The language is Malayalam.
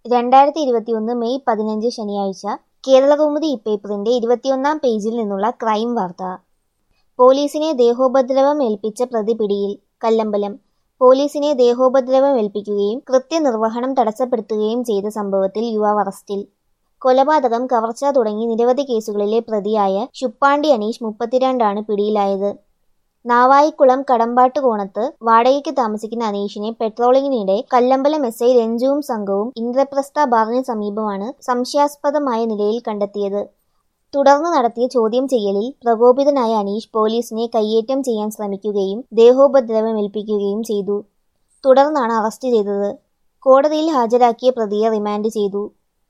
രണ്ടായിരത്തി ഇരുപത്തിയൊന്ന് മെയ് പതിനഞ്ച് ശനിയാഴ്ച കേരളകൗമുദി ഇപ്പേപ്പറിന്റെ ഇരുപത്തിയൊന്നാം പേജിൽ നിന്നുള്ള ക്രൈം വാർത്ത പോലീസിനെ ദേഹോപദ്രവം ഏൽപ്പിച്ച പ്രതി പിടിയിൽ കല്ലമ്പലം പോലീസിനെ ദേഹോപദ്രവം ഏൽപ്പിക്കുകയും കൃത്യനിർവഹണം തടസ്സപ്പെടുത്തുകയും ചെയ്ത സംഭവത്തിൽ യുവാവ് അറസ്റ്റിൽ കൊലപാതകം കവർച്ച തുടങ്ങി നിരവധി കേസുകളിലെ പ്രതിയായ ശുപ്പാണ്ടി അനീഷ് മുപ്പത്തിരണ്ടാണ് പിടിയിലായത് നാവായിക്കുളം കടമ്പാട്ട് കോണത്ത് വാടകയ്ക്ക് താമസിക്കുന്ന അനീഷിനെ പെട്രോളിങ്ങിനിടെ കല്ലമ്പലം എസ് ഐ രഞ്ജുവും സംഘവും ഇന്ദ്രപ്രസ്ഥ ബാറിന് സമീപമാണ് സംശയാസ്പദമായ നിലയിൽ കണ്ടെത്തിയത് തുടർന്ന് നടത്തിയ ചോദ്യം ചെയ്യലിൽ പ്രകോപിതനായ അനീഷ് പോലീസിനെ കയ്യേറ്റം ചെയ്യാൻ ശ്രമിക്കുകയും ദേഹോപദ്രവം ഏൽപ്പിക്കുകയും ചെയ്തു തുടർന്നാണ് അറസ്റ്റ് ചെയ്തത് കോടതിയിൽ ഹാജരാക്കിയ പ്രതിയെ റിമാൻഡ് ചെയ്തു